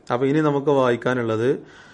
അപ്പൊ ഇനി നമുക്ക് വായിക്കാനുള്ളത്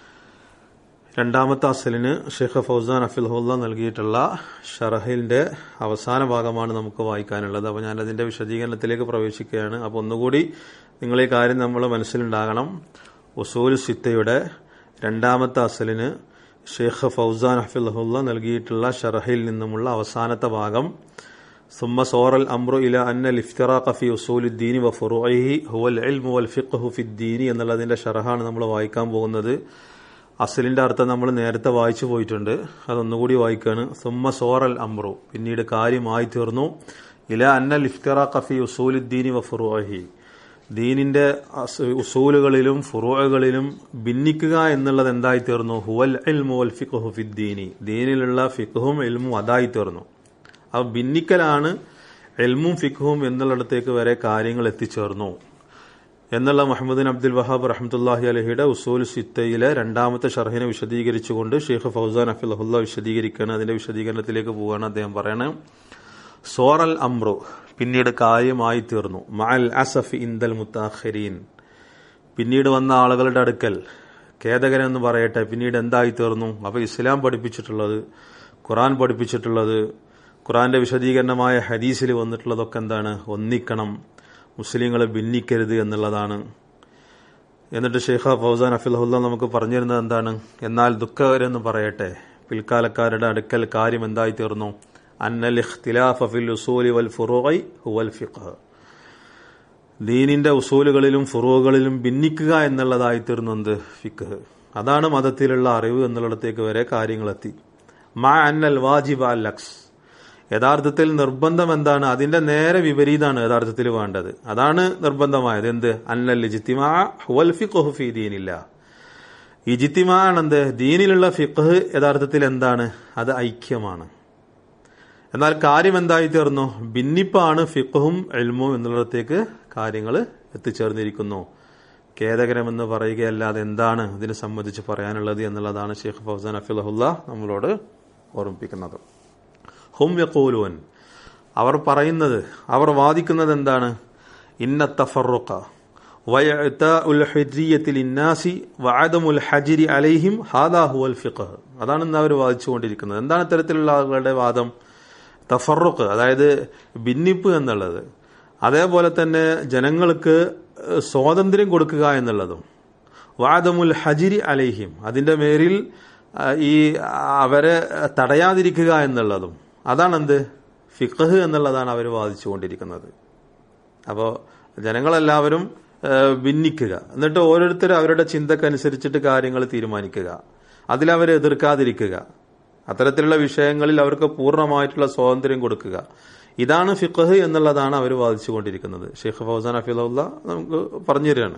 രണ്ടാമത്തെ അസലിന് ഷെയ്ഖ് ഫൗസാൻ അഫിൽഹുല്ല നൽകിയിട്ടുള്ള ഷറഹിന്റെ അവസാന ഭാഗമാണ് നമുക്ക് വായിക്കാനുള്ളത് അപ്പോൾ ഞാൻ അതിന്റെ വിശദീകരണത്തിലേക്ക് പ്രവേശിക്കുകയാണ് അപ്പോൾ ഒന്നുകൂടി നിങ്ങൾ ഈ കാര്യം നമ്മൾ മനസ്സിലുണ്ടാകണം ഉസൂൽ സിത്തയുടെ രണ്ടാമത്തെ അസലിന് ഷെയ്ഖ് ഫൗസാൻ അഫിൽഹുല്ല നൽകിയിട്ടുള്ള ഷറഹിൽ നിന്നുമുള്ള അവസാനത്തെ ഭാഗം ثم صور الأمر إلى أن الافتراق في أصول الدين وفروعه هو العلم والفقه في الدين എന്നുള്ളതിന്റെ ഷറഹാണ് നമ്മൾ വായിക്കാൻ പോകുന്നത് അസലിന്റെ അർത്ഥം നമ്മൾ നേരത്തെ വായിച്ചു പോയിട്ടുണ്ട് അതൊന്നുകൂടി വായിക്കാണ് സുമ്മ സോറൽ അമ്രു പിന്നീട് കാര്യമായി തീർന്നു ഇല അന്നൽ ഇഫ്തിറാഖ ഫി ഉസൂലുദ്ദീനി വ ഫുറുഅഹി ദീനിന്റെ ഉസൂലുകളിലും ഫുറുഅകളിലും ഭിന്നിക്കുക എന്നുള്ളത് എന്തായി തീർന്നു ഹുവൽ ഇൽമു വൽ ഫിഖ്ഹു ഫിദ്ദീനി ദീനിലുള്ള ഫിഖ്ഹും ഇൽമും അതായി തീർന്നു അപ്പൊ ഭിന്നിക്കലാണ് എൽമും ഫിഖും എന്നുള്ളിടത്തേക്ക് വരെ കാര്യങ്ങൾ എത്തിച്ചേർന്നു എന്നുള്ള മുഹമ്മദ് അബ്ദുൽ വഹാബ് റഹ്മത്തുല്ലാഹി അലഹിയുടെ ഉസൂൽ സിത്തയിലെ രണ്ടാമത്തെ ഷർഹിനെ വിശദീകരിച്ചുകൊണ്ട് ഷെയ്ഖ് ഫൗസാൻ അഫിൽഹുല്ല വിശദീകരിക്കുകയാണ് അതിന്റെ വിശദീകരണത്തിലേക്ക് പോവുകയാണ് അദ്ദേഹം പറയണേ സോറൽ അമ്രു പിന്നീട് കാര്യമായി തീർന്നു മഅൽ അസഫ് ഇന്ദൽ മുത്താഖരീൻ പിന്നീട് വന്ന ആളുകളുടെ അടുക്കൽ ഖേദകരെന്ന് പറയട്ടെ പിന്നീട് എന്തായി തീർന്നു അപ്പൊ ഇസ്ലാം പഠിപ്പിച്ചിട്ടുള്ളത് ഖുറാൻ പഠിപ്പിച്ചിട്ടുള്ളത് ഖുറാന്റെ വിശദീകരണമായ ഹദീസിൽ വന്നിട്ടുള്ളതൊക്കെ എന്താണ് ഒന്നിക്കണം മുസ്ലിങ്ങളെ ഭിന്നിക്കരുത് എന്നുള്ളതാണ് എന്നിട്ട് ഷെയ്ഖ ഫൗസാൻ അഫിൽഹുല്ല നമുക്ക് പറഞ്ഞിരുന്നത് എന്താണ് എന്നാൽ ദുഃഖകരെന്ന് പറയട്ടെ പിൽക്കാലക്കാരുടെ അടുക്കൽ കാര്യം എന്തായി തീർന്നു അന്നൽ ഇഖ്തിലാഫ ഫിൽ ഉസൂലി വൽ ഫുറൂഇ ഹുവൽ ഫിഖ് ദീനിന്റെ ഉസൂലുകളിലും ഫുറൂകളിലും ഭിന്നിക്കുക എന്നുള്ളതായി തീർന്നു എന്ത് ഫിഖ് അതാണ് മതത്തിലുള്ള അറിവ് എന്നുള്ളിടത്തേക്ക് വരെ കാര്യങ്ങളെത്തി മാ അന്നൽ വാജിബ് അൽ ലക്സ് യഥാർത്ഥത്തിൽ നിർബന്ധം എന്താണ് അതിന്റെ നേരെ വിപരീതമാണ് യഥാർത്ഥത്തിൽ വേണ്ടത് അതാണ് നിർബന്ധമായത് എന്ത് അന്നൽ ഇജിത്തിമാ ഹുവൽ ഫിഖ്ഹു ഫീ ദീനില്ല ഇജിത്തിമാ ആണെന്ത് ദീനിലുള്ള ഫിഖ് യഥാർത്ഥത്തിൽ എന്താണ് അത് ഐക്യമാണ് എന്നാൽ കാര്യം എന്തായി തീർന്നു ഭിന്നിപ്പാണ് ഫിഖും എൽമും എന്നുള്ളിടത്തേക്ക് കാര്യങ്ങൾ എത്തിച്ചേർന്നിരിക്കുന്നു ഖേദകരമെന്ന് പറയുകയല്ലാതെ എന്താണ് ഇതിനെ സംബന്ധിച്ച് പറയാനുള്ളത് എന്നുള്ളതാണ് ഷെയ്ഖ് ഫൗസാൻ അഫിലഹുല്ല നമ്മളോട് ഓർമ്മിപ്പിക്കുന്നത് ഹും യക്കൂലൂൻ അവർ പറയുന്നത് അവർ വാദിക്കുന്നത് എന്താണ് ഇന്ന തഫറുഖ അലൈഹിം ഫിഖ് അതാണ് ഇന്ന് അവർ വാദിച്ചുകൊണ്ടിരിക്കുന്നത് എന്താണ് ഇത്തരത്തിലുള്ള ആളുകളുടെ വാദം തഫറുഖ് അതായത് ഭിന്നിപ്പ് എന്നുള്ളത് അതേപോലെ തന്നെ ജനങ്ങൾക്ക് സ്വാതന്ത്ര്യം കൊടുക്കുക എന്നുള്ളതും വാദമുൽ ഹജിരി അലൈഹിം അതിന്റെ മേരിൽ ഈ അവരെ തടയാതിരിക്കുക എന്നുള്ളതും അതാണ് എന്ത് ഫിഖ് എന്നുള്ളതാണ് അവർ വാദിച്ചുകൊണ്ടിരിക്കുന്നത് അപ്പോൾ ജനങ്ങളെല്ലാവരും ഭിന്നിക്കുക എന്നിട്ട് ഓരോരുത്തരും അവരുടെ ചിന്തക്കനുസരിച്ചിട്ട് കാര്യങ്ങൾ തീരുമാനിക്കുക അതിലവരെ എതിർക്കാതിരിക്കുക അത്തരത്തിലുള്ള വിഷയങ്ങളിൽ അവർക്ക് പൂർണ്ണമായിട്ടുള്ള സ്വാതന്ത്ര്യം കൊടുക്കുക ഇതാണ് ഫിഖ് എന്നുള്ളതാണ് അവർ വാദിച്ചുകൊണ്ടിരിക്കുന്നത് ഷെയ്ഖ് ഫൗസാൻ അഫിലുള്ള നമുക്ക് പറഞ്ഞു തരികയാണ്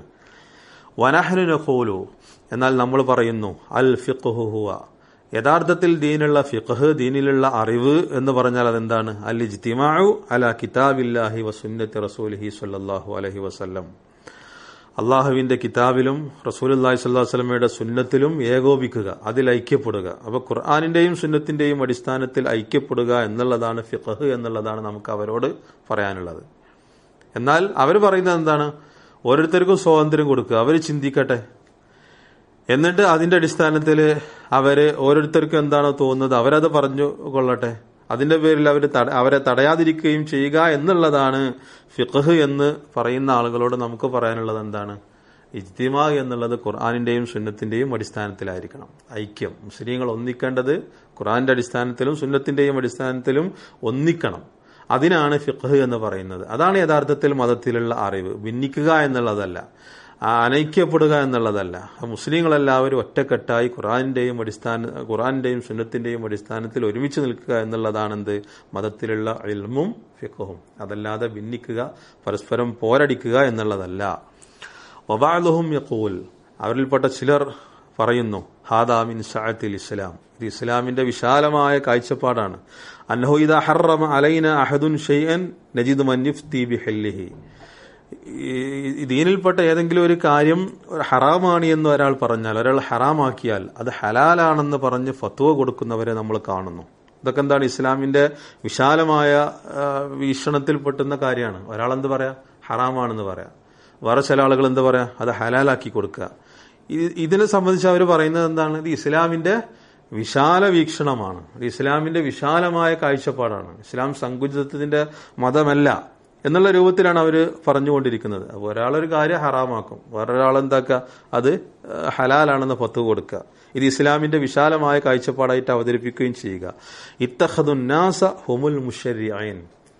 വനഹനു നഖൂലു എന്നാൽ നമ്മൾ പറയുന്നു അൽ ഫിഖ് ഹുവ യഥാർത്ഥത്തിൽ ദീനുള്ള ഫിഖ് ദീനിലുള്ള അറിവ് എന്ന് പറഞ്ഞാൽ അതെന്താണ് അൽ ഇജ്തിമാഉ അല കിതാബില്ലാഹി വസുന്നത്തി റസൂലിഹി സ്വല്ലല്ലാഹു അലൈഹി വസല്ലം അള്ളാഹുവിന്റെ കിതാബിലും റസൂലുല്ലാഹി സ്വല്ലല്ലാഹു വസല്ലമയുടെ സുന്നത്തിലും ഏകോപിക്കുക അതിൽ ഐക്യപ്പെടുക അപ്പോൾ ഖുർആാനിന്റെയും സുന്നത്തിന്റെയും അടിസ്ഥാനത്തിൽ ഐക്യപ്പെടുക എന്നുള്ളതാണ് ഫിഖ് എന്നുള്ളതാണ് നമുക്ക് അവരോട് പറയാനുള്ളത് എന്നാൽ അവർ പറയുന്നത് എന്താണ് ഓരോരുത്തർക്കും സ്വാതന്ത്ര്യം കൊടുക്കുക അവർ ചിന്തിക്കട്ടെ എന്നിട്ട് അതിന്റെ അടിസ്ഥാനത്തിൽ അവര് ഓരോരുത്തർക്കും എന്താണോ തോന്നുന്നത് അവരത് പറഞ്ഞു കൊള്ളട്ടെ അതിന്റെ പേരിൽ അവർ അവരെ തടയാതിരിക്കുകയും ചെയ്യുക എന്നുള്ളതാണ് ഫിഖ് എന്ന് പറയുന്ന ആളുകളോട് നമുക്ക് പറയാനുള്ളത് എന്താണ് ഇജ്തിമാ എന്നുള്ളത് ഖുർആാനിന്റെയും സുന്നത്തിന്റെയും അടിസ്ഥാനത്തിലായിരിക്കണം ഐക്യം മുസ്ലിങ്ങൾ ഒന്നിക്കേണ്ടത് ഖുർആന്റെ അടിസ്ഥാനത്തിലും സുന്നത്തിന്റെയും അടിസ്ഥാനത്തിലും ഒന്നിക്കണം അതിനാണ് ഫിഖ് എന്ന് പറയുന്നത് അതാണ് യഥാർത്ഥത്തിൽ മതത്തിലുള്ള അറിവ് ഭിന്നിക്കുക എന്നുള്ളതല്ല അനൈക്യപ്പെടുക എന്നുള്ളതല്ല മുസ്ലിങ്ങളെല്ലാവരും ഒറ്റക്കെട്ടായി ഖുറാന്റെയും അടിസ്ഥാന ഖുറാന്റെയും സുന്നത്തിന്റെയും അടിസ്ഥാനത്തിൽ ഒരുമിച്ച് നിൽക്കുക എന്നുള്ളതാണ് എന്ത് മതത്തിലുള്ള ഇൽമും ഫിഖും അതല്ലാതെ ഭിന്നിക്കുക പരസ്പരം പോരടിക്കുക എന്നുള്ളതല്ല വബാലുഹും യഖൂൽ അവരിൽപ്പെട്ട ചിലർ പറയുന്നു ഹാദാമിൻ സഅത്തിൽ ഇസ്ലാം ഇത് ഇസ്ലാമിന്റെ വിശാലമായ കാഴ്ചപ്പാടാണ് അൻഹു ഇദ ഹറമ അലൈന അഹദുൻ ഷൈഅൻ നജിദ് മൻ യുഫ്തി ബിഹല്ലിഹി ദീനിൽപ്പെട്ട ഏതെങ്കിലും ഒരു കാര്യം ഹറാമാണ് എന്ന് ഒരാൾ പറഞ്ഞാൽ ഒരാൾ ഹറാമാക്കിയാൽ അത് ഹലാലാണെന്ന് പറഞ്ഞ് ഫത്വ കൊടുക്കുന്നവരെ നമ്മൾ കാണുന്നു ഇതൊക്കെ എന്താണ് ഇസ്ലാമിന്റെ വിശാലമായ വീക്ഷണത്തിൽ പെട്ടുന്ന കാര്യമാണ് ഒരാൾ എന്ത് പറയാ ഹറാമാണെന്ന് പറയാം വേറെ ചില ആളുകൾ എന്താ പറയാ അത് ഹലാലാക്കി കൊടുക്കുക ഇത് ഇതിനെ സംബന്ധിച്ച് അവർ പറയുന്നത് എന്താണ് ഇത് ഇസ്ലാമിന്റെ വിശാല വീക്ഷണമാണ് ഇത് ഇസ്ലാമിന്റെ വിശാലമായ കാഴ്ചപ്പാടാണ് ഇസ്ലാം സങ്കുചിതത്തിന്റെ മതമല്ല എന്നുള്ള രൂപത്തിലാണ് അവർ പറഞ്ഞുകൊണ്ടിരിക്കുന്നത് അപ്പോൾ ഒരാളൊരു കാര്യം ഹറാമാക്കും വേറൊരാൾ എന്താക്കുക അത് ഏഹ്, ഹലാലാണെന്ന് പത്ത് കൊടുക്കുക ഇത് ഇസ്ലാമിന്റെ വിശാലമായ കാഴ്ചപ്പാടായിട്ട് അവതരിപ്പിക്കുകയും ചെയ്യുക ഇത്തഹദുന്നാസ ഹുമുൽ മുഷരിയൻ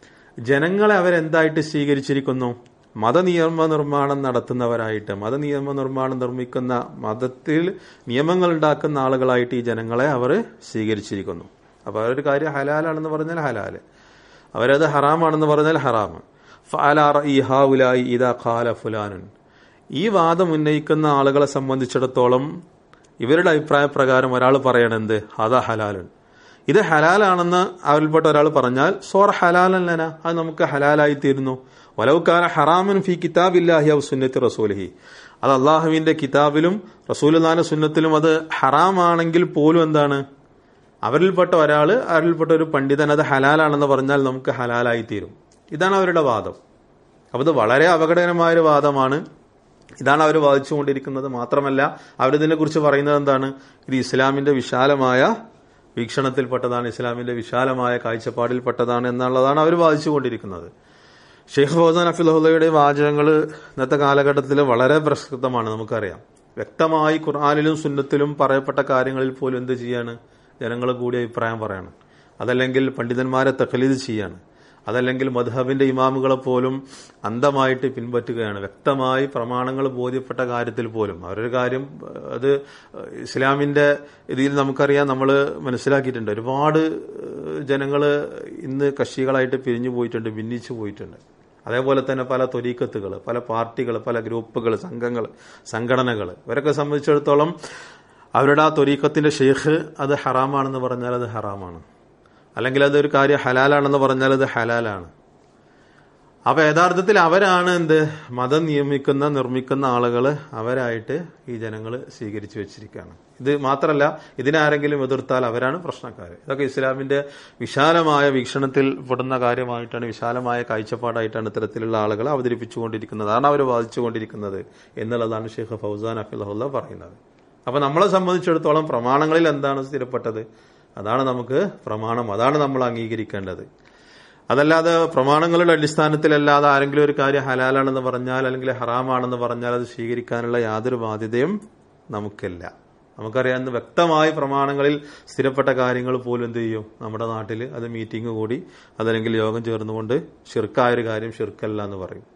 ജനങ്ങളെ അവരെന്തായിട്ട് സ്വീകരിച്ചിരിക്കുന്നു മതനിയമ നിർമ്മാണം നടത്തുന്നവരായിട്ട് മതനിയമ നിർമ്മാണം നിർമ്മിക്കുന്ന മതത്തിൽ നിയമങ്ങൾ ഉണ്ടാക്കുന്ന ആളുകളായിട്ട് ഈ ജനങ്ങളെ അവർ സ്വീകരിച്ചിരിക്കുന്നു അപ്പൊ അവരൊരു കാര്യം ഹലാലാണെന്ന് പറഞ്ഞാൽ ഹലാല് അവരത് ഹറാമാണെന്ന് പറഞ്ഞാൽ ഹറാം ഫഅലാറ ഈ ഹാവുലായി ഇതാ ഖാല ഫുലാനുൻ ഈ വാദം ഉന്നയിക്കുന്ന ആളുകളെ സംബന്ധിച്ചിടത്തോളം ഇവരുടെ അഭിപ്രായ പ്രകാരം ഒരാൾ പറയണെന്ത് അതാ ഹലാലുൻ ഇത് ഹലാലാണെന്ന് അവരിൽപ്പെട്ട ഒരാൾ പറഞ്ഞാൽ സോർ ഹലാലല്ലന അത് നമുക്ക് ഹലാലായി തീരുന്നു വലവുക്കാര ഹറാമൻ ഫി കിതാബില്ലാഹി ഔ സുന്നത്തി റസൂലിഹി അത് അള്ളാഹുവിന്റെ കിതാബിലും റസൂലുല്ലാന്റെ സുന്നത്തിലും അത് ഹറാമാണെങ്കിൽ പോലും എന്താണ് അവരിൽപ്പെട്ട ഒരാള് അവരിൽപ്പെട്ട ഒരു പണ്ഡിതൻ അത് ഹലാലാണെന്ന് പറഞ്ഞാൽ നമുക്ക് ഹലാലായി തീരും ഇതാണ് അവരുടെ വാദം അപ്പൊ ഇത് വളരെ അപകടകരമായ ഒരു വാദമാണ് ഇതാണ് അവർ വാദിച്ചുകൊണ്ടിരിക്കുന്നത് മാത്രമല്ല അവരിതിനെ കുറിച്ച് പറയുന്നത് എന്താണ് ഇത് ഇസ്ലാമിന്റെ വിശാലമായ വീക്ഷണത്തിൽപ്പെട്ടതാണ് ഇസ്ലാമിന്റെ വിശാലമായ കാഴ്ചപ്പാടിൽപ്പെട്ടതാണ് എന്നുള്ളതാണ് അവർ വാദിച്ചുകൊണ്ടിരിക്കുന്നത് ഷെയ്ഖ് ഫൗസാൻ അഫിലഹുല്ലയുടെ വാചകങ്ങൾ ഇന്നത്തെ കാലഘട്ടത്തിൽ വളരെ പ്രസക്തമാണ് നമുക്കറിയാം വ്യക്തമായി ഖുർആാനിലും സുന്നത്തിലും പറയപ്പെട്ട കാര്യങ്ങളിൽ പോലും എന്ത് ചെയ്യാണ് ജനങ്ങൾ കൂടി അഭിപ്രായം പറയാണ് അതല്ലെങ്കിൽ പണ്ഡിതന്മാരെ തഖലീദ് ചെയ്യാണ് അതല്ലെങ്കിൽ മധുഹബിന്റെ ഇമാമുകളെ പോലും അന്ധമായിട്ട് പിൻപറ്റുകയാണ് വ്യക്തമായി പ്രമാണങ്ങൾ ബോധ്യപ്പെട്ട കാര്യത്തിൽ പോലും അവരൊരു കാര്യം ഏഹ്, അത് ഇസ്ലാമിന്റെ ഇതിൽ നമുക്കറിയാം നമ്മൾ മനസ്സിലാക്കിയിട്ടുണ്ട് ഒരുപാട് ജനങ്ങൾ ഇന്ന് കക്ഷികളായിട്ട് പിരിഞ്ഞു പോയിട്ടുണ്ട് ഭിന്നിച്ചു പോയിട്ടുണ്ട് അതേപോലെ തന്നെ പല തൊരീക്കത്തുകൾ പല പാർട്ടികൾ പല ഗ്രൂപ്പുകൾ സംഘങ്ങൾ സംഘടനകൾ ഇവരൊക്കെ സംബന്ധിച്ചിടത്തോളം അവരുടെ ആ തൊരീക്കത്തിന്റെ ഷെയ്ഖ് അത് ഹറാമാണെന്ന് പറഞ്ഞാൽ അത് ഹറാമാണ് അല്ലെങ്കിൽ അതൊരു കാര്യം ഹലാലാണെന്ന് പറഞ്ഞാൽ അത് ഹലാലാണ് അപ്പൊ യഥാർത്ഥത്തിൽ അവരാണ് എന്ത് മതം നിയമിക്കുന്ന നിർമ്മിക്കുന്ന ആളുകൾ അവരായിട്ട് ഈ ജനങ്ങൾ സ്വീകരിച്ചു വെച്ചിരിക്കുകയാണ് ഇത് മാത്രമല്ല ഇതിനാരെങ്കിലും എതിർത്താൽ അവരാണ് പ്രശ്നക്കാർ ഇതൊക്കെ ഇസ്ലാമിന്റെ വിശാലമായ വീക്ഷണത്തിൽ പെടുന്ന കാര്യമായിട്ടാണ് വിശാലമായ കാഴ്ചപ്പാടായിട്ടാണ് ഇത്തരത്തിലുള്ള ആളുകൾ അവതരിപ്പിച്ചുകൊണ്ടിരിക്കുന്നത് അതാണ് അവർ വാദിച്ചുകൊണ്ടിരിക്കുന്നത് എന്നുള്ളതാണ് ഷെയ്ഖ് ഫൗസാൻ അഫിലഹുല്ല പറയുന്നത് അപ്പൊ നമ്മളെ സംബന്ധിച്ചിടത്തോളം പ്രമാണങ്ങളിൽ എന്താണ് സ്ഥിരപ്പെട്ടത് അതാണ് നമുക്ക് പ്രമാണം അതാണ് നമ്മൾ അംഗീകരിക്കേണ്ടത് അതല്ലാതെ പ്രമാണങ്ങളുടെ അടിസ്ഥാനത്തിലല്ലാതെ ആരെങ്കിലും ഒരു കാര്യം ഹലാലാണെന്ന് പറഞ്ഞാൽ അല്ലെങ്കിൽ ഹറാമാണെന്ന് പറഞ്ഞാൽ അത് സ്വീകരിക്കാനുള്ള യാതൊരു ബാധ്യതയും നമുക്കില്ല നമുക്കറിയാവുന്ന വ്യക്തമായ പ്രമാണങ്ങളിൽ സ്ഥിരപ്പെട്ട കാര്യങ്ങൾ പോലും എന്ത് ചെയ്യും നമ്മുടെ നാട്ടിൽ അത് മീറ്റിംഗ് കൂടി അതല്ലെങ്കിൽ യോഗം ചേർന്നുകൊണ്ട് ഷിർക്കായ ഒരു കാര്യം ഷിർക്കല്ല എന്ന് പറയും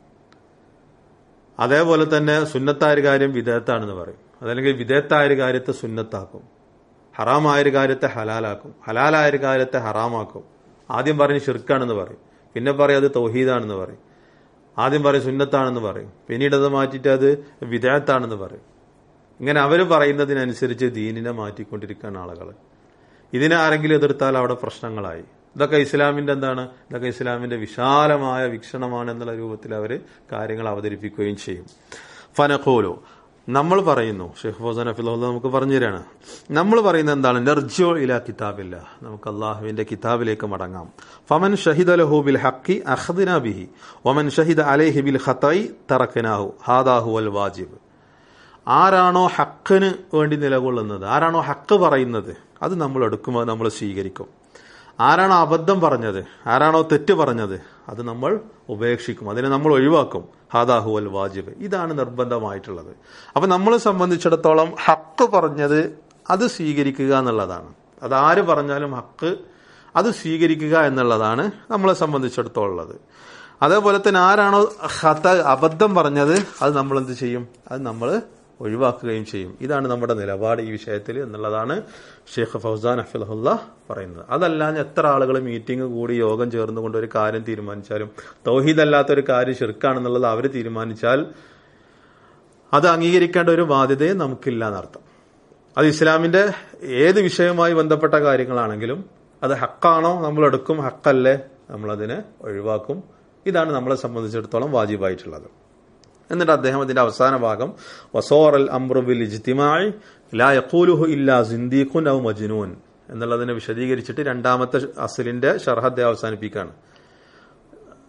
അതേപോലെ തന്നെ സുന്നത്തായ ഒരു കാര്യം വിദേഹത്താണെന്ന് പറയും അതല്ലെങ്കിൽ വിദേഹത്തായ ഒരു കാര്യത്തെ സുന്നത്താക്കും ഹറാമായ ഒരു കാര്യത്തെ ഹലാലാക്കും ഹലാലായ ഒരു കാര്യത്തെ ഹറാമാക്കും ആദ്യം പറഞ്ഞ് ഷിർക്കാണെന്ന് പറയും പിന്നെ പറയും അത് തൗഹീദാണെന്ന് പറയും ആദ്യം പറയും സുന്നത്താണെന്ന് പറയും പിന്നീട് അത് മാറ്റിയിട്ട് അത് വിദേഹത്താണെന്ന് പറയും ഇങ്ങനെ അവർ പറയുന്നതിനനുസരിച്ച് ദീനിനെ മാറ്റിക്കൊണ്ടിരിക്കുകയാണ് ആളുകൾ ഇതിനെ ആരെങ്കിലും എതിർത്താൽ അവിടെ പ്രശ്നങ്ങളായി ഇതൊക്കെ ഇസ്ലാമിന്റെ എന്താണ് ഇതൊക്കെ ഇസ്ലാമിന്റെ വിശാലമായ വീക്ഷണമാണ് എന്നുള്ള രൂപത്തിൽ അവർ കാര്യങ്ങൾ അവതരിപ്പിക്കുകയും ചെയ്യും ഫനഖോലോ നമ്മൾ പറയുന്നു ഷെയ്ഖ് ഫൗസാൻ അഫിലുള്ള നമുക്ക് പറഞ്ഞു തരാണ് നമ്മൾ പറയുന്നത് എന്താണ് നെർജോ ഇല കിതാബില്ല നമുക്ക് അള്ളാഹുവിന്റെ കിതാബിലേക്ക് മടങ്ങാം ഫമൻ ഷഹിദ് ലഹു ബിൽ ഹക്കി അഹദിന ബിഹി ഒമൻ ഷഹിദ് അലൈഹി ബിൽ ഖത്തായി തറക്കനാഹു ഹാദാഹു അൽ വാജിബ് ആരാണോ ഹക്കിന് വേണ്ടി നിലകൊള്ളുന്നത് ആരാണോ ഹക്ക് പറയുന്നത് അത് നമ്മൾ എടുക്കുമ്പോൾ നമ്മൾ സ്വീകരിക്കും ആരാണോ അബദ്ധം പറഞ്ഞത് ആരാണോ തെറ്റ് പറഞ്ഞത് അത് നമ്മൾ ഉപേക്ഷിക്കും അതിനെ നമ്മൾ ഒഴിവാക്കും ഹാദാഹു അൽ വാജിബ് ഇതാണ് നിർബന്ധമായിട്ടുള്ളത് അപ്പൊ നമ്മളെ സംബന്ധിച്ചിടത്തോളം ഹക്ക് പറഞ്ഞത് അത് സ്വീകരിക്കുക എന്നുള്ളതാണ് അത് ആര് പറഞ്ഞാലും ഹക്ക് അത് സ്വീകരിക്കുക എന്നുള്ളതാണ് നമ്മളെ സംബന്ധിച്ചിടത്തോളം ഉള്ളത് അതേപോലെ തന്നെ ആരാണോ ഹത അബദ്ധം പറഞ്ഞത് അത് നമ്മൾ എന്ത് ചെയ്യും അത് നമ്മൾ ഒഴിവാക്കുകയും ചെയ്യും ഇതാണ് നമ്മുടെ നിലപാട് ഈ വിഷയത്തിൽ എന്നുള്ളതാണ് ഷെയ്ഖ് ഫൗസാൻ അഫിലഹുല്ല പറയുന്നത് അതല്ലാതെ എത്ര ആളുകൾ മീറ്റിംഗ് കൂടി യോഗം ചേർന്നുകൊണ്ട് ഒരു കാര്യം തീരുമാനിച്ചാലും തൗഹീദ് അല്ലാത്ത ഒരു കാര്യം ഷിർക്കാണെന്നുള്ളത് അവർ തീരുമാനിച്ചാൽ അത് അംഗീകരിക്കേണ്ട ഒരു ബാധ്യതയും നമുക്കില്ല എന്നർത്ഥം അത് ഇസ്ലാമിന്റെ ഏത് വിഷയവുമായി ബന്ധപ്പെട്ട കാര്യങ്ങളാണെങ്കിലും അത് ഹക്കാണോ നമ്മൾ എടുക്കും ഹക്കല്ലേ നമ്മളതിനെ ഒഴിവാക്കും ഇതാണ് നമ്മളെ സംബന്ധിച്ചിടത്തോളം വാജിബായിട്ടുള്ളത് എന്നിട്ട് അദ്ദേഹം അതിന്റെ അവസാന ഭാഗം വസോറൽ അമ്രുബിൽ ഇജ്തിമായി ലാ യഖൂലുഹു ഇല്ലാ സിന്ദീഖുൻ ഔ മജ്നൂൻ എന്നുള്ളതിനെ വിശദീകരിച്ചിട്ട് രണ്ടാമത്തെ അസലിന്റെ ഷർഹത്തെ അവസാനിപ്പിക്കുകയാണ്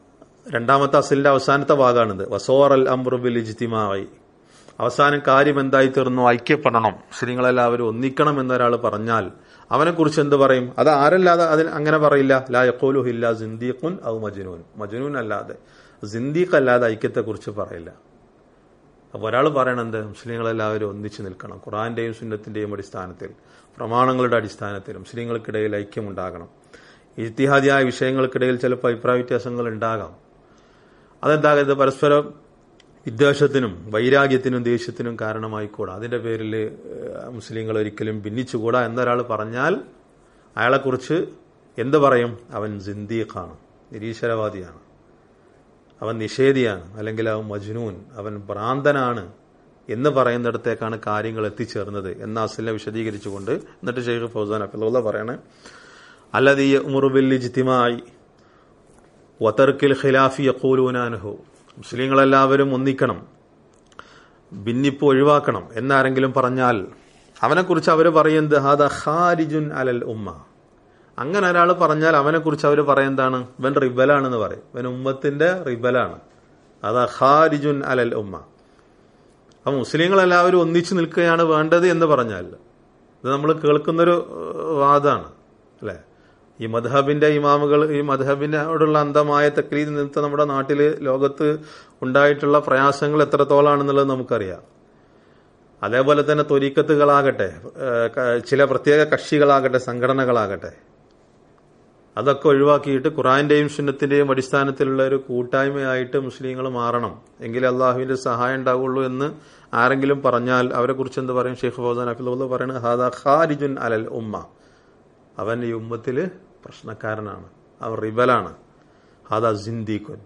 രണ്ടാമത്തെ അസലിന്റെ അവസാനത്തെ ഭാഗമാണിത് വസോർ അൽ അമ്രുബിൽ ഇജ്തിമായി അവസാനം കാര്യം എന്തായി തീർന്നു ഐക്യപ്പെടണം മുസ്ലിങ്ങളെല്ലാവരും ഒന്നിക്കണം എന്നൊരാൾ പറഞ്ഞാൽ അവനെക്കുറിച്ച് എന്ത് പറയും അത് ആരല്ലാതെ അതിന് അങ്ങനെ പറയില്ല ലാ യക്കോലു ഹില്ല സിന്ദീഖുൻ ഔ മജ്നൂൻ മജ്നൂൻ അല്ലാതെ സിന്ദീഖ് അല്ലാതെ ഐക്യത്തെക്കുറിച്ച് പറയില്ല അപ്പോൾ ഒരാൾ പറയണത് മുസ്ലിങ്ങളെല്ലാവരും ഒന്നിച്ചു നിൽക്കണം ഖുറാന്റെയും സുന്നത്തിന്റെയും അടിസ്ഥാനത്തിൽ പ്രമാണങ്ങളുടെ അടിസ്ഥാനത്തിൽ മുസ്ലിങ്ങൾക്കിടയിൽ ഐക്യമുണ്ടാകണം ഇത്തിഹാദിയായ വിഷയങ്ങൾക്കിടയിൽ ചിലപ്പോൾ അഭിപ്രായ വ്യത്യാസങ്ങൾ ഉണ്ടാകാം അതെന്താകരുത് പരസ്പരം വിദ്വേഷത്തിനും വൈരാഗ്യത്തിനും ദേഷ്യത്തിനും കാരണമായിക്കൂടാ അതിന്റെ പേരിൽ മുസ്ലിങ്ങൾ ഒരിക്കലും ഭിന്നിച്ചുകൂടാ എന്നൊരാൾ പറഞ്ഞാൽ അയാളെക്കുറിച്ച് എന്ത് പറയും അവൻ സിന്ദീഖാണ് നിരീശ്വരവാദിയാണ് അവൻ നിഷേധിയാണ് അല്ലെങ്കിൽ അവൻ മജ്നൂൻ അവൻ ഭ്രാന്തനാണ് എന്ന് പറയുന്നിടത്തേക്കാണ് കാര്യങ്ങൾ എത്തിച്ചേർന്നത് എന്ന അസലിനെ വിശദീകരിച്ചുകൊണ്ട് എന്നിട്ട് ഷെയ്ഖ് ഫൗസാൻ അഫിള്ള പറയണേ അല്ലതീ ഉമുറുബിൽ ജിത്തിമായി വതർക്കിൽ ഖിലാഫി യഖൂലൂനാനുഹു മുസ്ലിങ്ങളെല്ലാവരും ഒന്നിക്കണം ഭിന്നിപ്പ് ഒഴിവാക്കണം എന്നാരെങ്കിലും പറഞ്ഞാൽ അവനെക്കുറിച്ച് അവർ പറയുന്നത് ഹാദ ഖാരിജുൻ അലൽ ഉമ്മ അങ്ങനെ ഒരാൾ പറഞ്ഞാൽ അവനെക്കുറിച്ച് അവർ പറയുന്നതാണ് ഇവൻ റിബലാണെന്ന് പറയും ഇവൻ ഉമ്മത്തിന്റെ റിബലാണ് അതാ ഖാരിജുൻ അലൽ ഉമ്മ അപ്പൊ മുസ്ലിങ്ങളെല്ലാവരും ഒന്നിച്ചു നിൽക്കുകയാണ് വേണ്ടത് എന്ന് പറഞ്ഞാൽ ഇത് നമ്മൾ കേൾക്കുന്നൊരു വാദമാണ് അല്ലേ ഈ മധഹബിന്റെ ഇമാമുകൾ ഈ മധഹബിനോടുള്ള അന്ധമായ തക്ലീദ് നിമിത്തം നമ്മുടെ നാട്ടില് ലോകത്ത് ഉണ്ടായിട്ടുള്ള പ്രയാസങ്ങൾ എത്രത്തോളാണെന്നുള്ളത് നമുക്കറിയാം അതേപോലെ തന്നെ തൊരീക്കത്തുകളാകട്ടെ ചില പ്രത്യേക കക്ഷികളാകട്ടെ സംഘടനകളാകട്ടെ അതൊക്കെ ഒഴിവാക്കിയിട്ട് ഖുറാന്റെയും സുന്നത്തിന്റെയും അടിസ്ഥാനത്തിലുള്ള ഒരു കൂട്ടായ്മയായിട്ട് മുസ്ലിങ്ങൾ മാറണം എങ്കിലേ അള്ളാഹുവിന്റെ സഹായം ഉണ്ടാവുള്ളൂ എന്ന് ആരെങ്കിലും പറഞ്ഞാൽ അവരെ കുറിച്ച് എന്ത് പറയും ഷെയ്ഖ് ഫൗസാൻ അഫിലുള്ള പറയുന്നത് ഹാദാ ഖാരിജുൻ അലൽ ഉമ്മ അവൻ ഈ ഉമ്മത്തില് പ്രശ്നക്കാരനാണ് അവൻ റിബലാണ് ഹാദാ സിന്ദീഖുൻ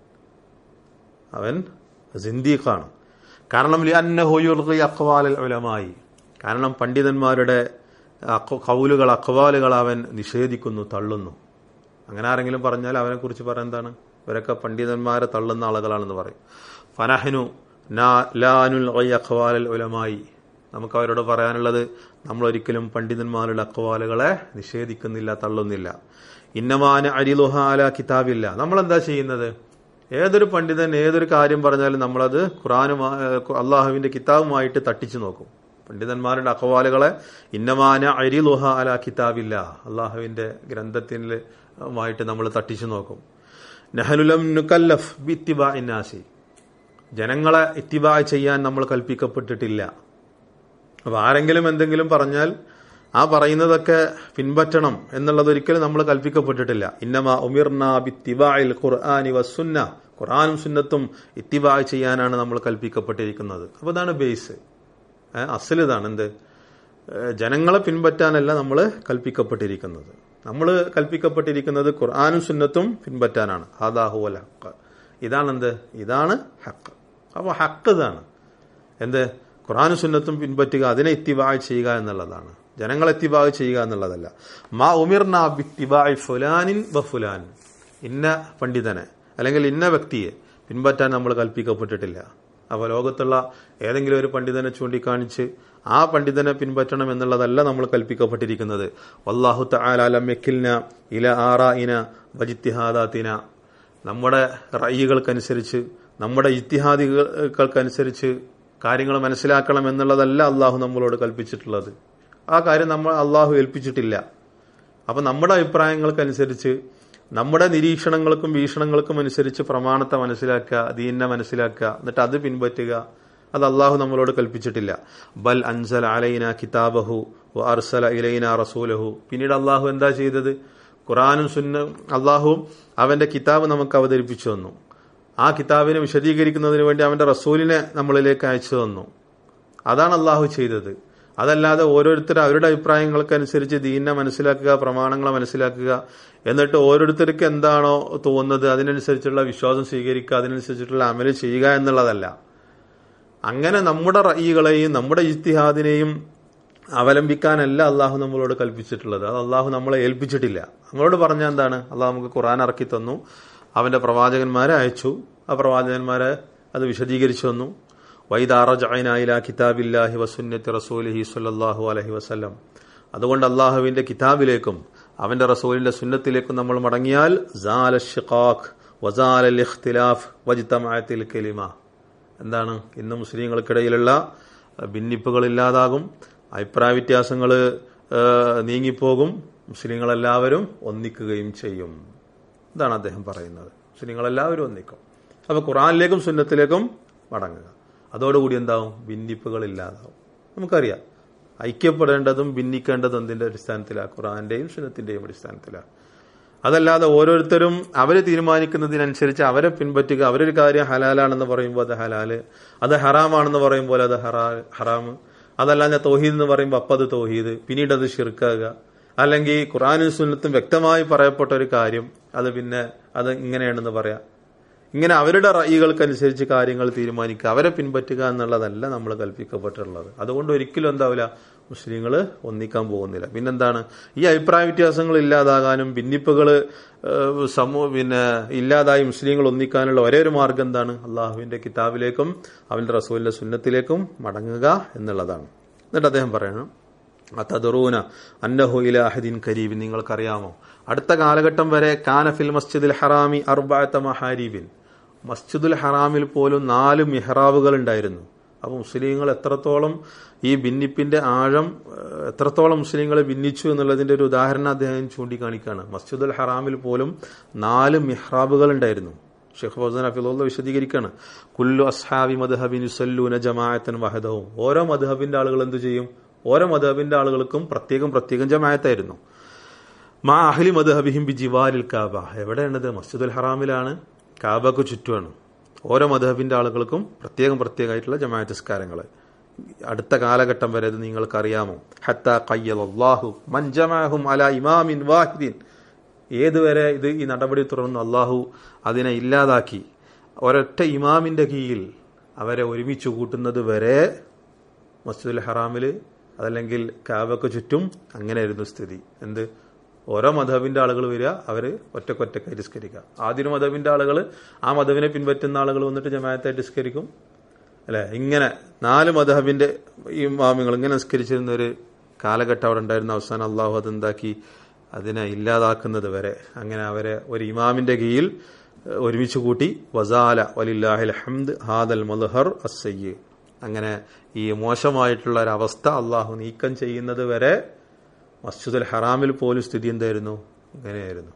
അവൻ സിന്ദീഖാണ് കാരണം അക്വാലിൽ ഉലമായി കാരണം പണ്ഡിതന്മാരുടെ കൗലുകൾ അക്വാലുകൾ അവൻ നിഷേധിക്കുന്നു തള്ളുന്നു അങ്ങനെ ആരെങ്കിലും പറഞ്ഞാൽ അവനെ കുറിച്ച് പറയാൻ എന്താണ് ഇവരൊക്കെ പണ്ഡിതന്മാരെ തള്ളുന്ന ആളുകളാണെന്ന് പറയും ഫനഹനു ലാനുൽ അഖ്വാലൽ ഉലമായി നമുക്ക് അവരോട് പറയാനുള്ളത് നമ്മൾ ഒരിക്കലും പണ്ഡിതന്മാരുടെ അക്വാലുകളെ നിഷേധിക്കുന്നില്ല തള്ളുന്നില്ല ഇന്നമാന അരിലുഹ അല കിതാബില്ല നമ്മൾ എന്താ ചെയ്യുന്നത് ഏതൊരു പണ്ഡിതൻ ഏതൊരു കാര്യം പറഞ്ഞാലും നമ്മളത് ഖുറാനും അള്ളാഹുവിന്റെ കിതാബുമായിട്ട് തട്ടിച്ചു നോക്കും പണ്ഡിതന്മാരുടെ അക്വാലുകളെ ഇന്നമാന അരിലുഹ അല കിതാബില്ല അള്ളാഹുവിന്റെ ഗ്രന്ഥത്തിനുമായിട്ട് നമ്മൾ തട്ടിച്ചു നോക്കും നഹലുലം നുക്കല്ലഫ് ബിത്തിബ ഇന്നാസി ജനങ്ങളെ ഇത്തിബാ ചെയ്യാൻ നമ്മൾ കൽപ്പിക്കപ്പെട്ടിട്ടില്ല അപ്പൊ ആരെങ്കിലും എന്തെങ്കിലും പറഞ്ഞാൽ ആ പറയുന്നതൊക്കെ പിൻപറ്റണം എന്നുള്ളത് ഒരിക്കലും നമ്മൾ കൽപ്പിക്കപ്പെട്ടിട്ടില്ല ഇന്നമ ഉമിർന ബിത്തിബായിൽ ഖുർആാനി വസുന്ന ഖുർആാനും സുന്നത്തും ഇത്തിബാ ചെയ്യാനാണ് നമ്മൾ കൽപ്പിക്കപ്പെട്ടിരിക്കുന്നത് അപ്പൊ ഇതാണ് ബേസ് അസൽ ഇതാണ് എന്ത് ജനങ്ങളെ പിൻപറ്റാനല്ല നമ്മൾ കൽപ്പിക്കപ്പെട്ടിരിക്കുന്നത് നമ്മൾ കൽപ്പിക്കപ്പെട്ടിരിക്കുന്നത് ഖുർആാനും സുന്നത്തും പിൻപറ്റാനാണ് ഹാദാഹു അൽ ഹക്ക് ഇതാണ് എന്ത് ഇതാണ് ഹക്ക് അപ്പോൾ ഹക്ക് ഇതാണ് എന്ത് ഖുറാനും സുന്നത്തും പിൻപറ്റുക അതിനെ ഇത്തിബായ് ചെയ്യുക എന്നുള്ളതാണ് ജനങ്ങളെ ഇത്തിബായ് ചെയ്യുക എന്നുള്ളതല്ല മാ ഉമിർന ബിത്തിബായ് ഫുലാനിൻ ബഫുലാൻ ഇന്ന പണ്ഡിതനെ അല്ലെങ്കിൽ ഇന്ന വ്യക്തിയെ പിൻപറ്റാൻ നമ്മൾ കൽപ്പിക്കപ്പെട്ടിട്ടില്ല അപ്പോൾ ലോകത്തുള്ള ഏതെങ്കിലും ഒരു പണ്ഡിതനെ ചൂണ്ടിക്കാണിച്ച് ആ പണ്ഡിതനെ പിൻപറ്റണം എന്നുള്ളതല്ല നമ്മൾ കൽപ്പിക്കപ്പെട്ടിരിക്കുന്നത് വല്ലാഹു തആലമിക്കിൽന ഇല ആറായിന വജിത്തിഹാദാത്തിന നമ്മുടെ റയ്യുകൾക്കനുസരിച്ച് നമ്മുടെ ഇത്തിഹാദികൾക്കനുസരിച്ച് കാര്യങ്ങൾ മനസ്സിലാക്കണം എന്നുള്ളതല്ല അള്ളാഹു നമ്മളോട് കൽപ്പിച്ചിട്ടുള്ളത് ആ കാര്യം നമ്മൾ അള്ളാഹു ഏൽപ്പിച്ചിട്ടില്ല അപ്പൊ നമ്മുടെ അഭിപ്രായങ്ങൾക്കനുസരിച്ച് നമ്മുടെ നിരീക്ഷണങ്ങൾക്കും വീക്ഷണങ്ങൾക്കും അനുസരിച്ച് പ്രമാണത്തെ മനസ്സിലാക്കുക ദീനെ മനസ്സിലാക്കുക എന്നിട്ട് അത് പിൻപറ്റുക അത് അള്ളാഹു നമ്മളോട് കൽപ്പിച്ചിട്ടില്ല ബൽ അൻസൽ അലൈന കിതാബഹു അർസല ഇലൈന റസൂലഹു പിന്നീട് അള്ളാഹു എന്താ ചെയ്തത് ഖുറാനും സുന്ന അള്ളാഹുവും അവന്റെ കിതാബ് നമുക്ക് അവതരിപ്പിച്ചു തന്നു ആ കിതാബിനെ വിശദീകരിക്കുന്നതിന് വേണ്ടി അവന്റെ റസൂലിനെ നമ്മളിലേക്ക് അയച്ചു തന്നു അതാണ് അള്ളാഹു ചെയ്തത് അതല്ലാതെ ഓരോരുത്തർ അവരുടെ അഭിപ്രായങ്ങൾക്കനുസരിച്ച് ദീനെ മനസ്സിലാക്കുക പ്രമാണങ്ങളെ മനസ്സിലാക്കുക എന്നിട്ട് ഓരോരുത്തർക്ക് എന്താണോ തോന്നുന്നത് അതിനനുസരിച്ചുള്ള വിശ്വാസം സ്വീകരിക്കുക അതിനനുസരിച്ചിട്ടുള്ള അമല് ചെയ്യുക എന്നുള്ളതല്ല അങ്ങനെ നമ്മുടെ റയ്യുകളെയും നമ്മുടെ ഇസ്തിഹാദിനെയും അവലംബിക്കാനല്ല അള്ളാഹു നമ്മളോട് കൽപ്പിച്ചിട്ടുള്ളത് അത് അള്ളാഹു നമ്മളെ ഏൽപ്പിച്ചിട്ടില്ല നമ്മളോട് പറഞ്ഞ എന്താണ് അള്ളാഹു നമുക്ക് ഖുറാൻ ഇറക്കി തന്നു അവന്റെ പ്രവാചകന്മാരെ അയച്ചു ആ പ്രവാചകന്മാരെ അത് വിശദീകരിച്ചു തന്നു വൈദാറജൈനായില കിതാബില്ലാഹി വസുന്നത്തി റസൂലിഹി സ്വല്ലല്ലാഹു അലഹി വസ്ല്ലം അതുകൊണ്ട് അള്ളാഹുവിന്റെ കിതാബിലേക്കും അവന്റെ റസൂലിന്റെ സുന്നത്തിലേക്കും നമ്മൾ മടങ്ങിയാൽ വസാൽ അൽ ഇഖ്തിലാഫ് വജിത്തമായത്തിൽ കലിമ എന്താണ് ഇന്ന് മുസ്ലിങ്ങൾക്കിടയിലുള്ള ഭിന്നിപ്പുകൾ ഇല്ലാതാകും അഭിപ്രായ വ്യത്യാസങ്ങൾ നീങ്ങിപ്പോകും മുസ്ലിങ്ങളെല്ലാവരും ഒന്നിക്കുകയും ചെയ്യും ഇതാണ് അദ്ദേഹം പറയുന്നത് മുസ്ലിങ്ങളെല്ലാവരും ഒന്നിക്കും അപ്പൊ ഖുറാനിലേക്കും സുന്നത്തിലേക്കും മടങ്ങുക അതോടുകൂടി എന്താവും ഭിന്നിപ്പുകൾ ഇല്ലാതാവും നമുക്കറിയാം ഐക്യപ്പെടേണ്ടതും ഭിന്നിക്കേണ്ടതും എന്തിന്റെ അടിസ്ഥാനത്തിലാണ് ഖുറാന്റെയും സുന്നത്തിന്റെയും അടിസ്ഥാനത്തിലാണ് അതല്ലാതെ ഓരോരുത്തരും അവര് തീരുമാനിക്കുന്നതിനനുസരിച്ച് അവരെ പിൻപറ്റുക അവരൊരു കാര്യം ഹലാലാണെന്ന് പറയുമ്പോൾ അത് ഹലാല് അത് ഹറാമാണെന്ന് പറയുമ്പോൾ അത് ഹറാ ഹറാം അതല്ലാതെ തൗഹീദ് എന്ന് പറയുമ്പോൾ അപ്പം അത് തൗഹീദ് പിന്നീട് അത് ഷിർക്കാകുക അല്ലെങ്കിൽ ഖുറാനും സുന്നത്തും വ്യക്തമായി പറയപ്പെട്ട ഒരു കാര്യം അത് പിന്നെ അത് ഇങ്ങനെയാണെന്ന് പറയാം ഇങ്ങനെ അവരുടെ റൈകൾക്കനുസരിച്ച് കാര്യങ്ങൾ തീരുമാനിക്കുക അവരെ പിൻപറ്റുക എന്നുള്ളതല്ല നമ്മൾ കൽപ്പിക്കപ്പെട്ടിട്ടുള്ളത് അതുകൊണ്ട് ഒരിക്കലും എന്താവില്ല മുസ്ലിങ്ങൾ ഒന്നിക്കാൻ പോകുന്നില്ല പിന്നെന്താണ് ഈ അഭിപ്രായ വ്യത്യാസങ്ങൾ ഇല്ലാതാകാനും ഭിന്നിപ്പുകൾ സമൂഹ പിന്നെ ഇല്ലാതായി മുസ്ലിങ്ങൾ ഒന്നിക്കാനുള്ള ഒരേ ഒരു മാർഗം എന്താണ് അള്ളാഹുവിന്റെ കിതാബിലേക്കും അവന്റെ റസൂലിന്റെ സുന്നത്തിലേക്കും മടങ്ങുക എന്നുള്ളതാണ് എന്നിട്ട് അദ്ദേഹം പറയണം അതദറൂന അന്നഹു ഇലാഹദിൻ കരീബിൻ നിങ്ങൾക്കറിയാമോ അടുത്ത കാലഘട്ടം വരെ കാനഫിൽ മസ്ജിദുൽ ഹറാമി അർബാത്ത മഹാരീബിൻ മസ്ജിദുൽ ഹറാമിൽ പോലും നാല് മിഹ്റാബുകൾ ഉണ്ടായിരുന്നു അപ്പോൾ മുസ്ലിങ്ങൾ എത്രത്തോളം ഈ ഭിന്നിപ്പിന്റെ ആഴം എത്രത്തോളം മുസ്ലിങ്ങളെ ഭിന്നിച്ചു എന്നുള്ളതിന്റെ ഒരു ഉദാഹരണം അദ്ദേഹം ചൂണ്ടിക്കാണിക്കുകയാണ് മസ്ജിദുൽ ഹറാമിൽ പോലും നാല് മിഹ്റാബുകൾ ഉണ്ടായിരുന്നു ഷെയ്ഖ് ഫൗസാൻ അഫിലുള്ള വിശദീകരിക്കുകയാണ് കുല്ലു അസ്ഹാബി മദ്ഹബിൻ യുസല്ലൂന ജമാഅത്തൻ വഹദവും ഓരോ മദ്ഹബിന്റെ ആളുകൾ എന്ത് ചെയ്യും ഓരോ മദ്ഹബിന്റെ ആളുകൾക്കും പ്രത്യേകം പ്രത്യേകം ജമാഅത്തായിരുന്നു മാ അഹ്ലി മദ്ഹബിഹിം ബി ജിവാലിൽ കാബ എവിടെയാണത് മസ്ജിദുൽ ഹറാമിലാണ് കാബക്ക് ചുറ്റുമാണ് ഓരോ മദ്ഹബിന്റെ ആളുകൾക്കും പ്രത്യേകം പ്രത്യേകമായിട്ടുള്ള ജമാഅത്ത് നിസ്കാരങ്ങൾ അടുത്ത കാലഘട്ടം വരെ ഇത് നിങ്ങൾക്കറിയാമോ ഹത്ത കയ്യല്ലാഹു മൻജമാഹും അല ഇമാമിൻ വാഹിദിൻ ഏതുവരെ ഇത് ഈ നടപടി തുടർന്ന് അള്ളാഹു അതിനെ ഇല്ലാതാക്കി ഒരൊറ്റ ഇമാമിന്റെ കീഴിൽ അവരെ ഒരുമിച്ച് കൂട്ടുന്നത് വരെ മസ്ജിദുൽ ഹറാമിൽ അതല്ലെങ്കിൽ കാബക്ക് ചുറ്റും അങ്ങനെയായിരുന്നു സ്ഥിതി എന്ത് ഓരോ മധബിന്റെ ആളുകൾ വരിക അവര് ഒറ്റക്കൊറ്റക്കായി നിസ്കരിക്കുക ആദ്യ മധബിന്റെ ആളുകൾ ആ മധബിനെ പിൻപറ്റുന്ന ആളുകൾ വന്നിട്ട് ജമാഅത്തായിട്ട് നിസ്കരിക്കും അല്ലെ ഇങ്ങനെ നാല് മധബിന്റെ ഈ മാമികൾ ഇങ്ങനെ നിസ്കരിച്ചിരുന്ന ഒരു കാലഘട്ടം അവിടെ ഉണ്ടായിരുന്ന അവസാനം അള്ളാഹു അതെന്താക്കി അതിനെ ഇല്ലാതാക്കുന്നത് വരെ അങ്ങനെ അവരെ ഒരു ഇമാമിന്റെ കീഴിൽ ഒരുമിച്ച് കൂട്ടി വസാല വലില്ലാഹിൽ ഹംദ് ഹാദൽ മൽഹർ അസയ്യ് അങ്ങനെ ഈ മോശമായിട്ടുള്ള ഒരു അവസ്ഥ അള്ളാഹു നീക്കം ചെയ്യുന്നത് വരെ മസ്ജിദുൽ ഹറാമിൽ പോലും സ്ഥിതി എന്തായിരുന്നു ഇങ്ങനെയായിരുന്നു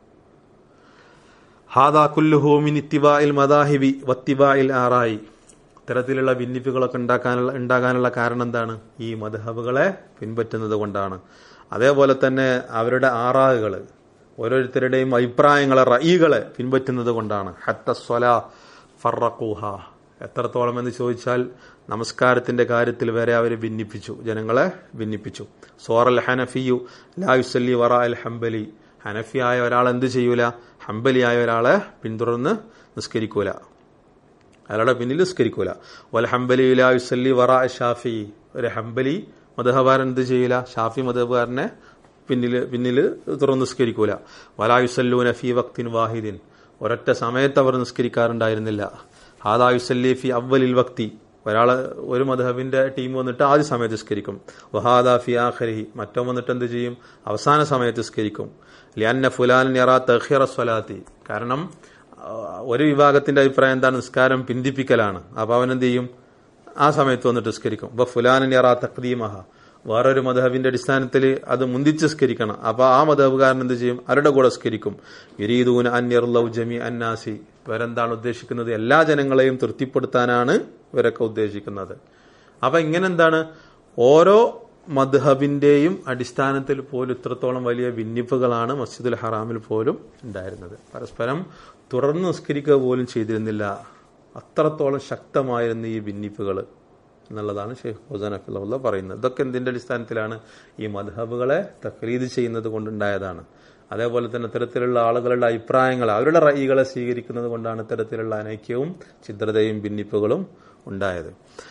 ഹാദാ കുല്ലുഹൂമിൻ ഇത്തിബായിൽ മദാഹിബി വത്തിബായിൽ ആറായി ഇത്തരത്തിലുള്ള ഭിന്നിപ്പുകളൊക്കെ ഉണ്ടാക്കാനുള്ള ഉണ്ടാകാനുള്ള കാരണം എന്താണ് ഈ മധഹബുകളെ പിൻപറ്റുന്നത് കൊണ്ടാണ് അതേപോലെ തന്നെ അവരുടെ ആറാകുകൾ ഓരോരുത്തരുടെയും അഭിപ്രായങ്ങളെ റഈകളെ പിൻപറ്റുന്നത് കൊണ്ടാണ് ഹത്ത സ്വല ഫറഖൂഹ എത്രത്തോളം എന്ന് ചോദിച്ചാൽ നമസ്കാരത്തിന്റെ കാര്യത്തിൽ വരെ അവർ ഭിന്നിപ്പിച്ചു ജനങ്ങളെ ഭിന്നിപ്പിച്ചു സോറൽ ഹനഫിയു ലായുസല്ലി വറ അൽ ഹംബലി ഹനഫിയായ ഒരാൾ എന്ത് ചെയ്യൂല ഹംബലിയായ ഒരാളെ പിന്തുടർന്ന് നിസ്കരിക്കൂല അയാളുടെ പിന്നിൽ നിസ്കരിക്കൂല വൽ ഹംബലി ലായുസല്ലി വറ ഷാഫി ഒരു ഹംബലി മധുഹബാരൻ എന്ത് ചെയ്യൂല ഷാഫി മധുഹബാരനെ പിന്നിൽ പിന്നിൽ തുറന്ന് നിസ്കരിക്കൂല വലായുസല്ലൂന ഫി വക്തിൻ വാഹിദിൻ ഒരൊറ്റ സമയത്ത് അവർ നിസ്കരിക്കാറുണ്ടായിരുന്നില്ല ഹാദായുസല്ലി ഫി അവലിൽ വക്തി ഒരാള് ഒരു മധബിന്റെ ടീം വന്നിട്ട് ആദ്യ സമയത്ത് നിസ്കരിക്കും വഹാദ ഫി ആഖരി മറ്റോ വന്നിട്ട് എന്ത് ചെയ്യും അവസാന സമയത്ത് നിസ്കരിക്കും ലിയന്ന ഫുലാൻ യറാ തഹിറ സ്വലാത്തി കാരണം ഒരു വിഭാഗത്തിന്റെ അഭിപ്രായം എന്താണ് നിസ്കാരം പിന്തിപ്പിക്കലാണ് അപ്പൊ അവൻ എന്ത് ചെയ്യും ആ സമയത്ത് വന്നിട്ട് നിസ്കരിക്കും അപ്പൊ ഫുലാൻ യറാ തക്ദീമഹ വേറൊരു മധബിന്റെ അടിസ്ഥാനത്തിൽ അത് മുന്തിച്ച് സ്കരിക്കണം അപ്പൊ ആ മധബുകാരൻ എന്ത് ചെയ്യും അവരുടെ കൂടെ സ്കരിക്കും യുരീദൂൻ അന്യർ ലവ് ജമി അന്നാസി ഇവരെന്താണ് ഉദ്ദേശിക്കുന്നത് എല്ലാ ജനങ്ങളെയും തൃപ്തിപ്പെടുത്താനാണ് ഇവരൊക്കെ ഉദ്ദേശിക്കുന്നത് അപ്പൊ ഇങ്ങനെ എന്താണ് ഓരോ മദ്ഹബിന്റെയും അടിസ്ഥാനത്തിൽ പോലും ഇത്രത്തോളം വലിയ ഭിന്നിപ്പുകളാണ് മസ്ജിദുൽ ഹറാമിൽ പോലും ഉണ്ടായിരുന്നത് പരസ്പരം തുറന്നു നിസ്കരിക്കുക പോലും ചെയ്തിരുന്നില്ല അത്രത്തോളം ശക്തമായിരുന്നു ഈ ഭിന്നിപ്പുകൾ എന്നുള്ളതാണ് ഷെയ്ഖ് ഹുസൈൻ അഫിള്ള പറയുന്നത് ഇതൊക്കെ എന്തിന്റെ അടിസ്ഥാനത്തിലാണ് ഈ മദ്ഹബുകളെ തക്രീത് ചെയ്യുന്നത് കൊണ്ടുണ്ടായതാണ് അതേപോലെ തന്നെ ഇത്തരത്തിലുള്ള ആളുകളുടെ അഭിപ്രായങ്ങൾ അവരുടെ റൈകളെ സ്വീകരിക്കുന്നത് കൊണ്ടാണ് ഇത്തരത്തിലുള്ള അനൈക്യവും ചിത്രതയും ഭിന്നിപ്പുകളും ഉണ്ടായത്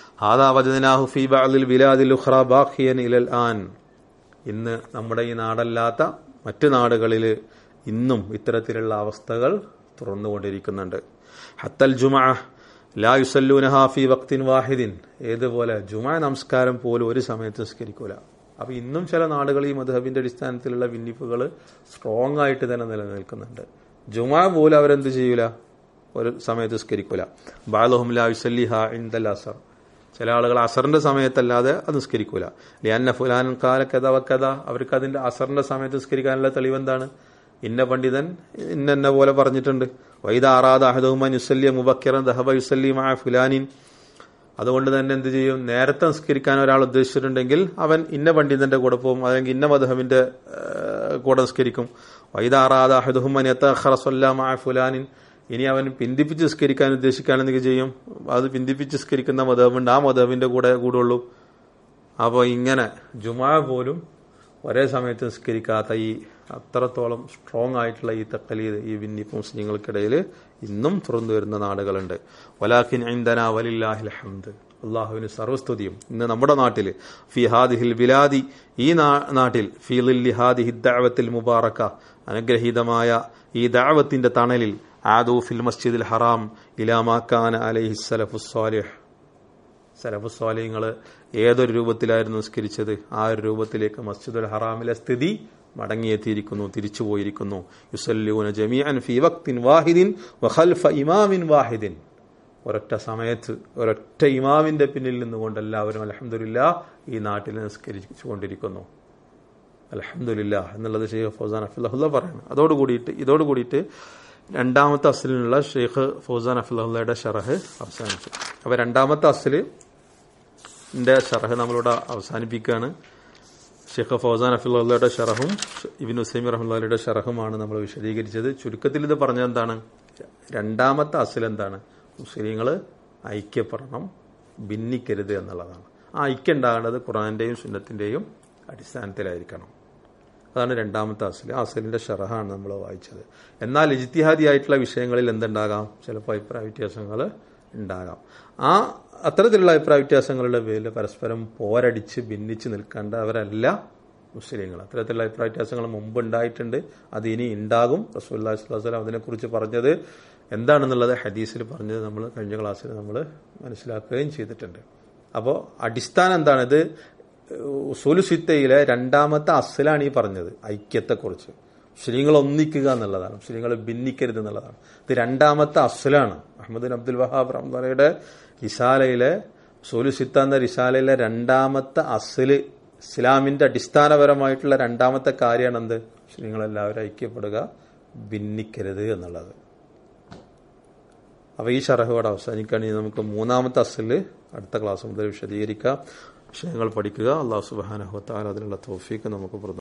ആൻ ഇന്ന് നമ്മുടെ ഈ നാടല്ലാത്ത മറ്റു നാടുകളിൽ ഇന്നും ഇത്തരത്തിലുള്ള അവസ്ഥകൾ തുറന്നുകൊണ്ടിരിക്കുന്നുണ്ട് ഹത്തൽ ജുമാ ലായുസല്ലൂനഹാഫി വക്തിൻ വാഹിദിൻ ഏതുപോലെ ജുമാ നമസ്കാരം പോലും ഒരു സമയത്ത് നിസ്കരിക്കൂല അപ്പൊ ഇന്നും ചില നാടുകൾ ഈ മധുഹബിന്റെ അടിസ്ഥാനത്തിലുള്ള ഭിന്നിപ്പുകൾ സ്ട്രോങ് ആയിട്ട് തന്നെ നിലനിൽക്കുന്നുണ്ട് ജുമാ പോലും അവരെന്ത് ചെയ്യൂല ഒരു സമയത്ത് നിസ്കരിക്കൂല ബാലഹും ലായുസല്ലിഹ ഇന്ദൽ അസർ ചില ആളുകൾ അസറിന്റെ സമയത്തല്ലാതെ അത് നിസ്കരിക്കൂല ലിയന്ന ഫുലാൻ കാല കഥ വക്കഥ അവർക്ക് അതിന്റെ അസറിന്റെ സമയത്ത് നിസ്കരിക്കാനുള്ള തെളിവ് എന്താണ് ഇന്ന പണ്ഡിതൻ ഇന്ന പോലെ പറഞ്ഞിട്ടുണ്ട് വൈദ ആറാദ അഹദുമാൻ യുസല്ലിയ മുബക്കിറൻ ദഹബ യുസല്ലി മാ ഫുലാനിൻ അതുകൊണ്ട് തന്നെ എന്ത് ചെയ്യും നേരത്തെ നിസ്കരിക്കാൻ ഒരാൾ ഉദ്ദേശിച്ചിട്ടുണ്ടെങ്കിൽ അവൻ ഇന്ന പണ്ഡിതന്റെ കൂടെ പോകും അല്ലെങ്കിൽ ഇന്ന മധുഹമിന്റെ കൂടെ നിസ്കരിക്കും വൈദാറാദ അഹദുഹുമൻ മാ ഫുലാനിൻ ഇനി അവൻ പിന്തിപ്പിച്ച് നിസ്കരിക്കാൻ ഉദ്ദേശിക്കുകയാണെങ്കിൽ ചെയ്യും അത് പിന്തിപ്പിച്ച് നിസ്കരിക്കുന്ന മധുഹമുണ്ട് ആ മധുഹമിന്റെ കൂടെ കൂടുള്ളൂ അപ്പോൾ ഇങ്ങനെ ജുമാ പോലും ഒരേ സമയത്ത് നിസ്കരിക്കാത്ത ഈ അത്രത്തോളം സ്ട്രോങ് ആയിട്ടുള്ള ഈ തക്കലീത് ഈ ഭിന്നിപ്പ് മുസ്ലിങ്ങൾക്കിടയിൽ ഇന്നും തുറന്നു വരുന്ന നാടുകളുണ്ട് വലാഖിൻ ഐന്ദന വലില്ലാഹിൽ ഹംദ് അള്ളാഹുവിന് സർവസ്തുതിയും ഇന്ന് നമ്മുടെ നാട്ടിൽ ഫി ഹാദിഹിൽ ബിലാദി ഈ നാട്ടിൽ ഫീലിൽ ഹാദിഹി ദഅവത്തിൽ മുബാറക്ക അനുഗ്രഹീതമായ ഈ ദഅവത്തിന്റെ തണലിൽ ആദു ഫിൽ മസ്ജിദിൽ ഹറാം ഇലാമാക്കാൻ അലൈഹി സലഫു സ്വാലിഹ് സലഫു സ്വാലിഹ്ങ്ങൾ ഏതൊരു രൂപത്തിലായിരുന്നു നിസ്കരിച്ചത് ആ ഒരു രൂപത്തിലേക്ക് മസ്ജിദുൽ ഹറാമിലെ സ്ഥിതി മടങ്ങിയെത്തിയിരിക്കുന്നു തിരിച്ചു പോയിരിക്കുന്നു യുസല്ലൂന ജമീഅൻ ഫി വക്തിൻ വാഹിദിൻ വഖൽഫ ഇമാമിൻ വാഹിദിൻ ഒരൊറ്റ സമയത്ത് ഒരൊറ്റ ഇമാമിന്റെ പിന്നിൽ നിന്നുകൊണ്ട് എല്ലാവരും അലഹമില്ല ഈ നാട്ടിൽ നിസ്കരിച്ചുകൊണ്ടിരിക്കുന്നു അലഹമില്ല എന്നുള്ളത് ഷെയ്ഖ് ഫൗസാൻ അഫുല്ല പറയുന്നു അതോടുകൂടിയിട്ട് ഇതോടുകൂടിയിട്ട് രണ്ടാമത്തെ അസലിനുള്ള ഷെയ്ഖ് ഫൗസാൻ അഫുല്ലയുടെ ഷറഹ് അവസാനിച്ചു അപ്പൊ രണ്ടാമത്തെ അസലിന്റെ ഷറഹ് നമ്മളിവിടെ അവസാനിപ്പിക്കുകയാണ് ഷെയ്ഖ് ഫൗസാൻ അഫുല്ലയുടെ ഷറഹും ഇബിൻ ഹുസൈമി റഹ്മുല്ലയുടെ ഷറഹുമാണ് നമ്മൾ വിശദീകരിച്ചത് ചുരുക്കത്തിൽ ഇത് പറഞ്ഞത് എന്താണ് രണ്ടാമത്തെ അസൽ എന്താണ് മുസ്ലിങ്ങൾ ഐക്യപ്പെടണം ഭിന്നിക്കരുത് എന്നുള്ളതാണ് ആ ഐക്യം ഉണ്ടാകേണ്ടത് ഖുറാന്റെയും സുന്നത്തിന്റെയും അടിസ്ഥാനത്തിലായിരിക്കണം അതാണ് രണ്ടാമത്തെ അസൽ ആ അസലിന്റെ ഷറഹാണ് നമ്മൾ വായിച്ചത് എന്നാൽ ഇജിത്തിഹാദി ആയിട്ടുള്ള വിഷയങ്ങളിൽ എന്തുണ്ടാകാം ചിലപ്പോൾ അഭിപ്രായ വ്യത്യാസങ്ങൾ ഉണ്ടാകാം ആ അത്തരത്തിലുള്ള അഭിപ്രായ വ്യത്യാസങ്ങളുടെ പേരിൽ പരസ്പരം പോരടിച്ച് ഭിന്നിച്ച് നിൽക്കേണ്ടവരല്ല മുസ്ലിങ്ങൾ അത്തരത്തിലുള്ള അഭിപ്രായ വ്യത്യാസങ്ങൾ മുമ്പ് ഉണ്ടായിട്ടുണ്ട് അത് ഇനി ഉണ്ടാകും റസൂല്ലാ സ്വലം അതിനെക്കുറിച്ച് പറഞ്ഞത് എന്താണെന്നുള്ളത് ഹദീസിൽ പറഞ്ഞത് നമ്മൾ കഴിഞ്ഞ ക്ലാസ്സിൽ നമ്മൾ മനസ്സിലാക്കുകയും ചെയ്തിട്ടുണ്ട് അപ്പോൾ അടിസ്ഥാനം എന്താണ് ഇത് സുലുസിത്തയിലെ രണ്ടാമത്തെ അസലാണ് ഈ പറഞ്ഞത് ഐക്യത്തെക്കുറിച്ച് മുസ്ലിങ്ങൾ ഒന്നിക്കുക എന്നുള്ളതാണ് മുസ്ലിങ്ങൾ ഭിന്നിക്കരുത് എന്നുള്ളതാണ് ഇത് രണ്ടാമത്തെ അസലാണ് അഹമ്മദ് അബ്ദുൽ വഹാബ് റഹ്മാനയുടെ റിസാലയിലെ സുലുസിത്ത എന്ന റിസാലയിലെ രണ്ടാമത്തെ അസല് ഇസ്ലാമിന്റെ അടിസ്ഥാനപരമായിട്ടുള്ള രണ്ടാമത്തെ കാര്യമാണ് എന്ത് മുസ്ലിങ്ങളെല്ലാവരും ഐക്യപ്പെടുക ഭിന്നിക്കരുത് എന്നുള്ളത് അപ്പൊ ഈ ഷറഹോട് അവസാനിക്കുകയാണെങ്കിൽ നമുക്ക് മൂന്നാമത്തെ അസല് അടുത്ത ക്ലാസ് മുതൽ വിശദീകരിക്കാം വിഷയങ്ങൾ പഠിക്കുക അള്ളാഹു സുബാനഹുത്താൽ അതിനുള്ള തോഫീക്ക് നമുക്ക്